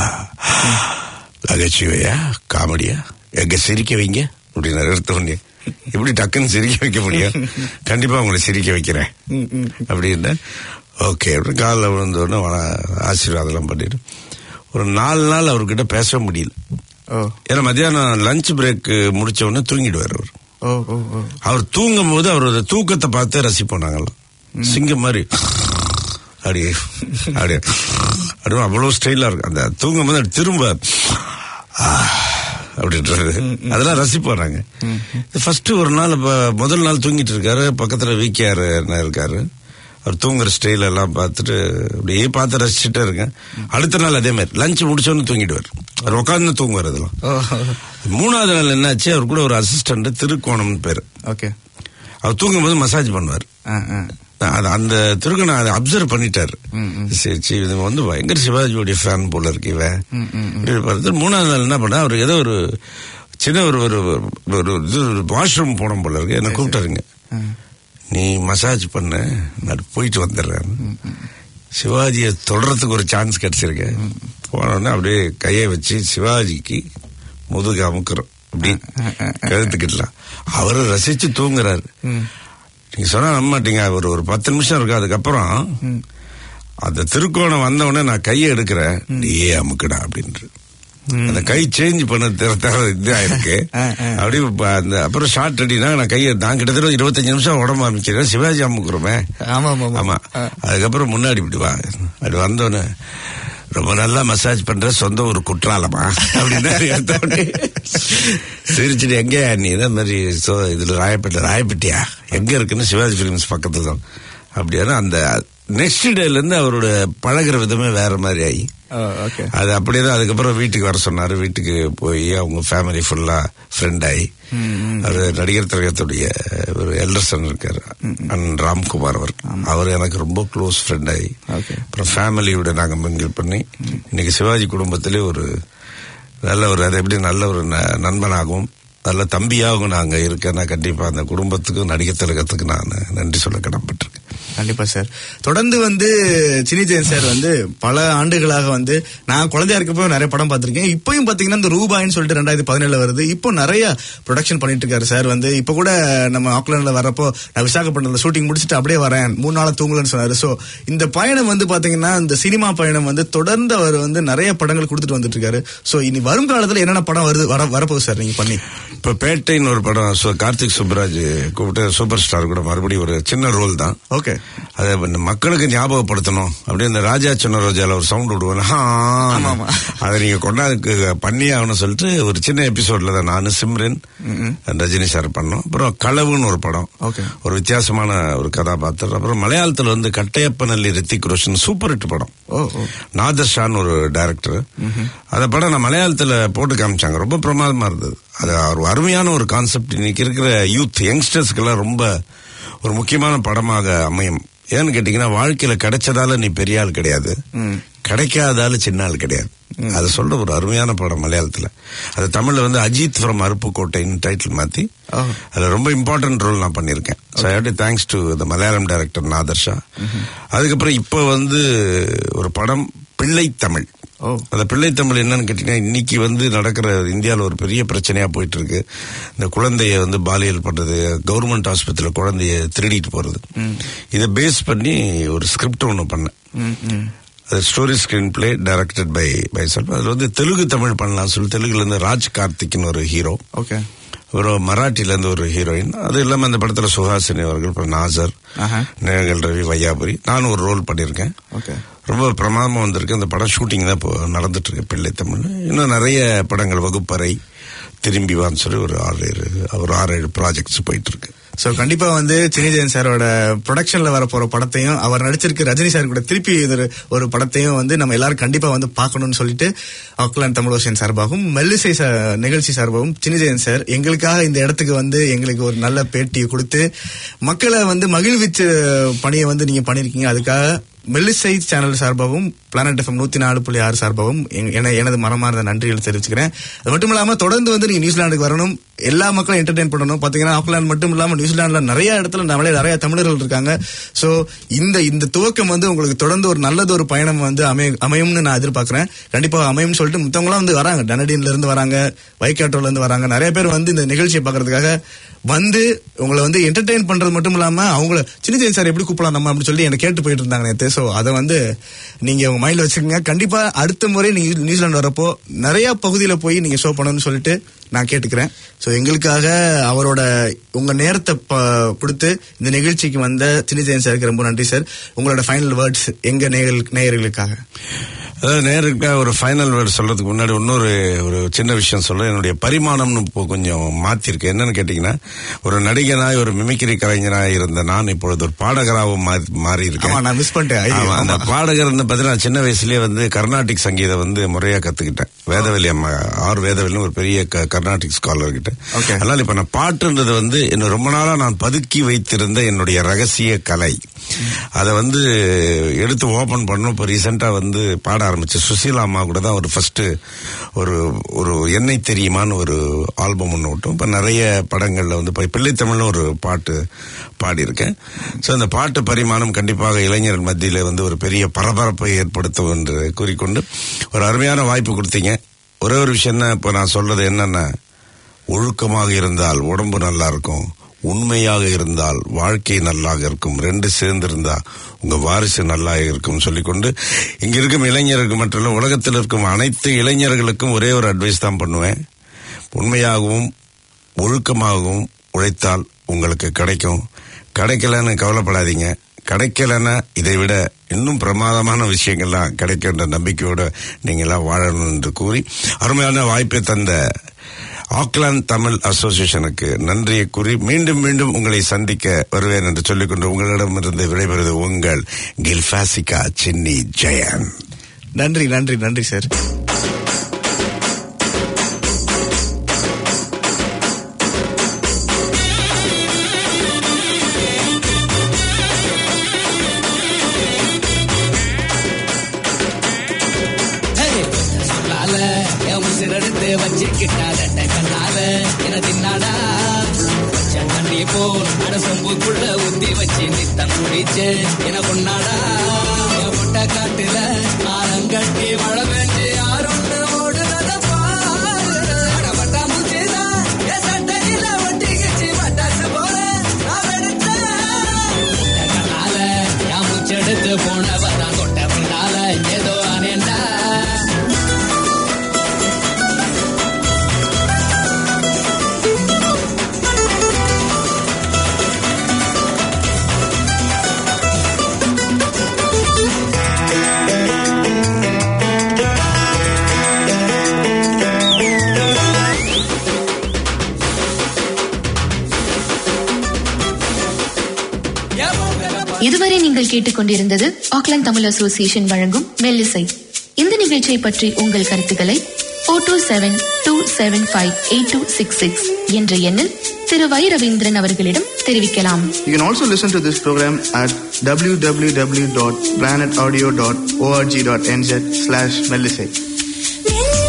S3: நகைச்சுவையா காமெடியா எங்க சிரிக்க வைங்க அப்படின்னு எடுத்த உடனே எப்படி டக்குன்னு சிரிக்க வைக்க முடியும் கண்டிப்பா உங்களை சிரிக்க வைக்கிறேன் அப்படின்னு ஓகே அப்படின்னு காலில் விழுந்த உடனே வண- ஆசீர்வாதம்லாம் பண்ணிட்டு ஒரு நாலு நாள் அவர்கிட்ட பேச முடியல
S2: ஓ
S3: ஏன்னா மத்தியானம் லஞ்ச் பிரேக் முடிச்ச உடனே தூங்கிடுவார் அவர்
S2: ஓ ஓ ஓ
S3: அவர் தூங்கும் போது அவரோட தூக்கத்தை பார்த்து ரசிப்போம் நாங்கெல்லாம் சிங்கம் மாதிரி அப்படியே அப்படியே அப்படியே அவ்வளவு ஸ்டைலா இருக்கு அந்த தூங்கும் போது அப்படி திரும்ப ஆ, அப்படின்றது அதெல்லாம் ரசிப்போம் நாங்க ஃபர்ஸ்ட் ஒரு நாள் இப்ப முதல் நாள் தூங்கிட்டு இருக்காரு பக்கத்துல விகேஆர் இருக்காரு அவர் தூங்குற ஸ்டைல் எல்லாம் பார்த்துட்டு அப்படியே பார்த்து ரசிச்சுட்டே இருக்கேன் அடுத்த நாள் அதே மாதிரி லஞ்ச் முடிச்சோன்னு தூங்கிடுவார் அவர் உட்காந்து தூங்குவார் அதெல்லாம் மூணாவது நாள் என்னாச்சு அவர் கூட ஒரு அசிஸ்டன்ட் திருக்கோணம்னு பேரு
S2: ஓகே
S3: அவர் தூங்கும்போது மசாஜ் பண்ணுவார்
S2: ஆ ஆ
S3: அது அந்த திருக்கணை அதை அப்சர்வ் பண்ணிட்டாரு சரி சரி இது வந்து பயங்கர சிவாஜியோடைய ஃபேன் போல இருக்கு இவன் இப்படி பார்த்து மூணாவது நாள் என்ன பண்ண அவர் ஏதோ ஒரு சின்ன ஒரு ஒரு ஒரு இது வாஷ்ரூம் போனோம் போல இருக்கு என்ன கூப்பிட்டாருங்க நீ மசாஜ் பண்ண நான் போயிட்டு வந்துடுறேன் சிவாஜியை தொடர்றதுக்கு ஒரு சான்ஸ் கிடைச்சிருக்கு போனோடனே அப்படியே கையை வச்சு சிவாஜிக்கு முதுகு அமுக்குறோம் அப்படி கழுத்துக்கிட்டலாம் அவரு ரசிச்சு தூங்குறாரு நீங்க சொன்னா நம்ப மாட்டீங்க ஒரு ஒரு பத்து நிமிஷம் இருக்கு அதுக்கப்புறம் அந்த திருக்கோணம் வந்த உடனே நான் கையை எடுக்கிறேன் நீயே அமுக்குடா அப்படின்ற அந்த கை சேஞ்ச் பண்ண தர இதா இருக்கு
S2: ஆ, ஆ.
S3: அப்படியே இப்ப அந்த அப்புறம் ஷார்ட் அடினா நான் கையை நான் கிட்டத்தட்ட இருபத்தஞ்சு நிமிஷம் உடம்பு ஆரம்பிச்சிருக்கேன் சிவாஜி அமுக்குறோமே
S2: ஆமா ஆமா
S3: ஆமா அதுக்கப்புறம் முன்னாடி இப்படி வா அப்படி வந்தோடனே ரொம்ப நல்லா மசாஜ் பண்ற சொந்த ஒரு குற்றாலமா அப்படின்னு எடுத்த உடனே சிரிச்சுட்டு எங்க நீ இதே மாதிரி சோ இதுல ராயப்பேட்டை ராயப்பேட்டையா எங்க இருக்குன்னு சிவாஜி பிலிம்ஸ் பக்கத்துல தான் அப்படின்னா அந்த நெக்ஸ்ட் டேல இருந்து அவரோட பழகுற விதமே வேற மாதிரி ஆகி
S2: ஓகே
S3: அது அப்படியே தான் அதுக்கப்புறம் வீட்டுக்கு வர சொன்னாரு வீட்டுக்கு போய் அவங்க ஃபேமிலி ஃபுல்லா ஃப்ரெண்ட் ஆகி அது நடிகர் திலகத்துடைய ஒரு எல்டர்சன் இருக்காரு அண்ணன் ராம்குமார் அவர் அவர் எனக்கு ரொம்ப க்ளோஸ் ஃப்ரெண்ட் ஆகி
S2: Okay.
S3: அப்புறம் ஃபேமிலியோட நாங்க மிங்கிள் பண்ணி இன்னைக்கு சிவாஜி குடும்பத்திலே ஒரு நல்ல ஒரு அது எப்படி நல்ல ஒரு ந- நண்பனாகவும் நல்ல தம்பியாகவும் நாங்க இருக்கேன்னா கண்டிப்பா அந்த குடும்பத்துக்கும் நடிகர் திலகத்துக்கு நான் நன்றி சொல்ல கடன்பட்டிருக்கேன்
S2: கண்டிப்பா சார் தொடர்ந்து வந்து சினி ஜெயன் சார் வந்து பல ஆண்டுகளாக வந்து நான் குழந்தையா இருக்கப்போ நிறைய படம் பார்த்திருக்கேன் இப்பயும் பாத்தீங்கன்னா இந்த ரூபாய்னு சொல்லிட்டு ரெண்டாயிரத்தி பதினேழுல வருது இப்போ நிறைய ப்ரொடக்ஷன் பண்ணிட்டு இருக்காரு சார் வந்து இப்போ கூட நம்ம ஆக்லாண்ட்ல வரப்போ நான் விசாகப்பட்டினத்துல ஷூட்டிங் முடிச்சுட்டு அப்படியே வரேன் மூணு நாளா தூங்கலன்னு சொன்னாரு சோ இந்த பயணம் வந்து பாத்தீங்கன்னா இந்த சினிமா பயணம் வந்து தொடர்ந்து அவர் வந்து நிறைய படங்கள் கொடுத்துட்டு வந்துட்டு இருக்காரு சோ இனி வரும் காலத்துல என்னென்ன படம் வருது வர வரப்போகுது சார் நீங்க பண்ணி
S3: இப்ப பேட்டைன்னு ஒரு படம் சு- கார்த்திக் சுப்ராஜ் கூப்பிட்டு சூப்பர் ஸ்டார் கூட மறுபடியும் ஒரு சின்ன ரோல் தான்
S2: ஓகே
S3: அதை இந்த மக்களுக்கு ஞாபகப்படுத்தணும் அப்படியே இந்த ராஜா சின்ன ரோஜால ஒரு சவுண்ட் விடுவேன்
S2: ஆமா, ஆமா.
S3: அதை நீங்க கொண்டாதுக்கு பண்ணியே ஆகணும்னு சொல்லிட்டு ஒரு சின்ன எபிசோட்ல தான் நானு சிம்ரன் ரஜினி சார் பண்ணோம் அப்புறம் களவுன்னு ஒரு படம்
S2: Okay.
S3: ஒரு வித்தியாசமான ஒரு கதாபாத்திரம் அப்புறம் மலையாளத்துல வந்து கட்டையப்பனல்லி ரித்திக் ரோஷன் சூப்பர் ஹிட் படம்
S2: ஓ ஓ
S3: நாதர் ஷான்னு ஒரு டைரக்டர் அந்த படம் நான் மலையாளத்துல போட்டு காமிச்சாங்க ரொம்ப பிரமாதமா இருந்தது அது ஒரு அருமையான ஒரு கான்செப்ட் இன்னைக்கு இருக்கிற யூத் யங்ஸ்டர்ஸ்க்கெல்லாம் ரொம்ப ஒரு முக்கியமான படமாக அமையும் ஏன்னு கேட்டீங்கன்னா வாழ்க்கையில கிடைச்சதால நீ பெரிய ஆள் கிடையாது கிடைக்காதால சின்ன ஆள் கிடையாது அது சொல்ற ஒரு அருமையான படம் மலையாளத்துல அது தமிழ்ல வந்து அஜித் ஃப்ரம் அருப்புக்கோட்டைன்னு டைட்டில் மாத்தி
S2: Oh.
S3: அதுல ரொம்ப இம்பார்ட்டன்ட் ரோல் நான் பண்ணியிருக்கேன் so I thanks to the Malayalam director Nadir Shah அதுக்கப்புறம் இப்போ வந்து ஒரு படம் பிள்ளை தமிழ்
S2: ஓ.
S3: அந்த பிள்ளை தமிழ் என்னன்னு கேட்டீங்கன்னா இன்னைக்கு வந்து நடக்கிற இந்தியாவில் ஒரு பெரிய பிரச்சனையா போயிட்டு இருக்கு இந்த குழந்தைய வந்து பாலியல் பண்றது கவர்மெண்ட் ஆஸ்பத்திரியில குழந்தைய திருடிட்டு போறது இதை பேஸ் பண்ணி ஒரு ஸ்கிரிப்ட் ஒன்று பண்ணேன்
S2: ம் ம்
S3: அது story screen play directed by by self அதுல வந்து தெலுங்கு தமிழ் பண்ணலாம் சொல்லி தெலுங்குல இருந்து ராஜ் கார்த்திக்னு ஒரு ஹீரோ
S2: ஓகே
S3: அப்புறம் மராட்டில இருந்து ஒரு ஹீரோயின் அது இல்லாம அந்த படத்துல சுஹாசினி அவர்கள் அப்புறம் நாசர்
S2: ஆஹா.
S3: நேகல் ரவி வையாபுரி நானும் ஒரு ரோல் பண்ணியிருக்கேன்
S2: ஓகே
S3: ரொம்ப பிரமாதமா வந்திருக்கு அந்த படம் ஷூட்டிங் தான் இப்போ நடந்துட்டு இருக்கு பிள்ளை தமிழ் இன்னும் நிறைய படங்கள் வகுப்பறை திரும்பி வான்னு சொல்லி ஒரு ஆறு ஏழு ஒரு ஆறு ஏழு ப்ராஜெக்ட்ஸ் போயிட்டு இருக்கு
S2: சோ கண்டிப்பா வந்து சினிஜெயன் சாரோட ப்ரொடக்ஷன்ல வர போற படத்தையும் அவர் நடிச்சிருக்க ரஜினி சார் கூட திருப்பி இது ஒரு படத்தையும் வந்து நம்ம எல்லாரும் கண்டிப்பா வந்து பார்க்கணும்னு சொல்லிட்டு ஆக்லாந்து தமிழோசியன் சார்பாகவும் மெல்லிசை சா- நிகழ்ச்சி சார்பாகவும் சினிஜெயன் சார் எங்களுக்காக இந்த இடத்துக்கு வந்து எங்களுக்கு ஒரு நல்ல பேட்டியை கொடுத்து மக்களை வந்து மகிழ்விச்ச பணியை வந்து நீங்க பண்ணிருக்கீங்க அதுக்காக மெல்லிசை சேனல் சார்பாகவும் பிளானட் எஃப்எம் நூத்தி நாலு புள்ளி ஆறு சார்பாகவும் எங்க- என- எனது மனமார்ந்த நன்றிகள் தெரிவிச்சுக்கிறேன் அது மட்டும் இல்லாம தொடர்ந்து வந்து நீங்க நியூசிலாந்துக்கு வரணும் எல்லா மக்களும் என்டர்டைன் பண்ணணும் பாத்தீங்கன்னா ஆக்லாந்து மட்டும் இல்லாம நியூசிலாந்துல நிறைய இடத்துல நம்மளே நிறைய தமிழர்கள் இருக்காங்க சோ இந்த இந்த துவக்கம் வந்து உங்களுக்கு தொடர்ந்து ஒரு நல்லது ஒரு பயணம் வந்து அமைய அமையும்னு நான் எதிர்பார்க்கிறேன் கண்டிப்பா அமையும்னு சொல்லிட்டு மத்தவங்களாம் வந்து வராங்க டனடின்ல இருந்து வராங்க வைக்காட்டோல இருந்து வராங்க நிறைய பேர் வந்து இந்த நிகழ்ச்சியை பார்க்கறதுக்காக வந்து உங்களை வந்து என்டர்டெயின் பண்றது மட்டும் இல்லாம அவங்கள சின்ன ஜெயின் சார் எப்படி கூப்பிடலாம் நம்ம அப்படின்னு சொல்லி என்ன கேட்டு போயிட்டு இருந்தாங்க நேத்து சோ அதை வந்து நீங்க உங்க மைண்ட்ல வச்சுக்கோங்க கண்டிப்பா அடுத்த முறை நீங்க நியூசிலாந்து வரப்போ நிறைய பகுதியில போய் நீங்க ஷோ பண்ணணும்னு சொல்லிட்டு நான் கேட்டுக்கிறேன் சோ எங்களுக்காக அவரோட உங்க நேரத்தை ப- கொடுத்து இந்த நிகழ்ச்சிக்கு வந்த சின்ன ஜெயின் சாருக்கு ரொம்ப நன்றி சார் உங்களோட ஃபைனல் வேர்ட்ஸ் எங்க நேயர்கள் நேயர்களுக்காக
S3: அதாவது நேருக்கு ஒரு ஃபைனல் வேர்டு சொல்றதுக்கு முன்னாடி இன்னொரு ஒரு சின்ன விஷயம் சொல்றேன் என்னுடைய பரிமாணம்னு இப்போ கொஞ்சம் மாத்திருக்கேன் என்னன்னு கேட்டீங்கன்னா ஒரு நடிகனாய் ஒரு மிமிக்ரி கலைஞனாய் இருந்த நான் இப்பொழுது ஒரு பாடகராகவும் மாறி- மாறி இருக்கேன்
S2: ஆமா நான் மிஸ் பண்ணிட்டேன் ஐயோ,
S3: ஆமா, அந்த
S2: ஆமா.
S3: பாடகர் பார்த்தீங்கன்னா சின்ன வயசுலயே வந்து கர்நாடிக் சங்கீதம் வந்து முறையா கத்துக்கிட்டேன் வேதவெளி அம்மா ஆர் வேதவெளின்னு ஒரு பெரிய க- கர்நாடிக் ஸ்காலர் கிட்ட
S2: Okay.
S3: அதனால இப்ப நான் பாட்டுன்றது வந்து என்ன ரொம்ப நாளா நான் பதுக்கி வைத்திருந்த என்னுடைய ரகசிய கலை அதை வந்து எடுத்து ஓபன் பண்ணணும் இப்போ ரீசெண்டா வந்து பாட ஆரம்பிச்சு சுசீலா அம்மா கூட தான் ஒரு ஃபர்ஸ்ட் ஒரு ஒரு எண்ணெய் தெரியுமான்னு ஒரு ஆல்பம் ஒன்று விட்டோம் இப்போ நிறைய படங்கள்ல வந்து இப்போ பிள்ளைத்தமிழ்னு ஒரு பாட்டு பாடியிருக்கேன் ஸோ அந்த பாட்டு பரிமாணம் கண்டிப்பாக இளைஞர்கள் மத்தியில் வந்து ஒரு பெரிய பரபரப்பை ஏற்படுத்தும் என்று கூறிக்கொண்டு ஒரு அருமையான வாய்ப்பு கொடுத்தீங்க ஒரே ஒரு விஷயம் தான் இப்போ நான் சொல்றது என்னன்னா ஒழுக்கமாக இருந்தால் உடம்பு நல்லா இருக்கும் உண்மையாக இருந்தால் வாழ்க்கை நல்லாக இருக்கும் ரெண்டு சேர்ந்து இருந்தா உங்க வாரிசு நல்லா இருக்கும் சொல்லிக்கொண்டு இங்க இருக்கும் இளைஞருக்கு மட்டும் இல்ல உலகத்தில் இருக்கும் அனைத்து இளைஞர்களுக்கும் ஒரே ஒரு அட்வைஸ் தான் பண்ணுவேன் உண்மையாகவும் ஒழுக்கமாகவும் உழைத்தால் உங்களுக்கு கிடைக்கும் கிடைக்கலன்னு கவலைப்படாதீங்க கிடைக்கலன்னா இதை விட இன்னும் பிரமாதமான விஷயங்கள்லாம் கிடைக்கின்ற நம்பிக்கையோட நீங்களாம் வாழணும் என்று கூறி அருமையான வாய்ப்பை தந்த ஆக்லாந்து தமிழ் அசோசியேஷனுக்கு நன்றியை கூறி மீண்டும் மீண்டும் உங்களை சந்திக்க வருவேன் என்று சொல்லிக்கொண்டு உங்களிடமிருந்து விடைபெறுவது உங்கள் கில்பாசிகா சின்னி ஜெயன்
S2: நன்றி நன்றி நன்றி சார்
S7: சொல்லால என் உசிரெடுத்து வச்சுக்கிட்டாத கண்ணால என தின்னாடா கண்டி போல் அட சொம்புக்குள்ள ஊத்தி வச்சு நித்தம் குடிச்சு என கொண்டாடா என் முட்டை காட்டுல ஆரங்கட்டி மழை பெஞ்சு யாருன்னு ஓடுறத பாரு அட பட்டாம்பூச்சிதான் என் சட்டையில ஒட்டிக்கிச்சு பட்டாசு போல நான் வெடிச்சேன் கண்ணால என் மூச்செடுத்து போனவதான் தொட்ட பின்னால ஏதோ அனேண்டா
S8: இதுவரை நீங்கள் கேட்டுக்கொண்டிருந்தது ஆக்லாந்து தமிழ் அசோசியேஷன் வழங்கும் மெல்லிசை இந்த நிகழ்ச்சியை பற்றி உங்கள் கருத்துக்களை four two seven two seven five eight two six six என்ற எண்ணில் திரு வை ரவீந்திரன் அவர்களிடம் தெரிவிக்கலாம்
S2: You can also listen to this program at www.planetaudio.org.nz slash Melisate.
S6: மெல்ல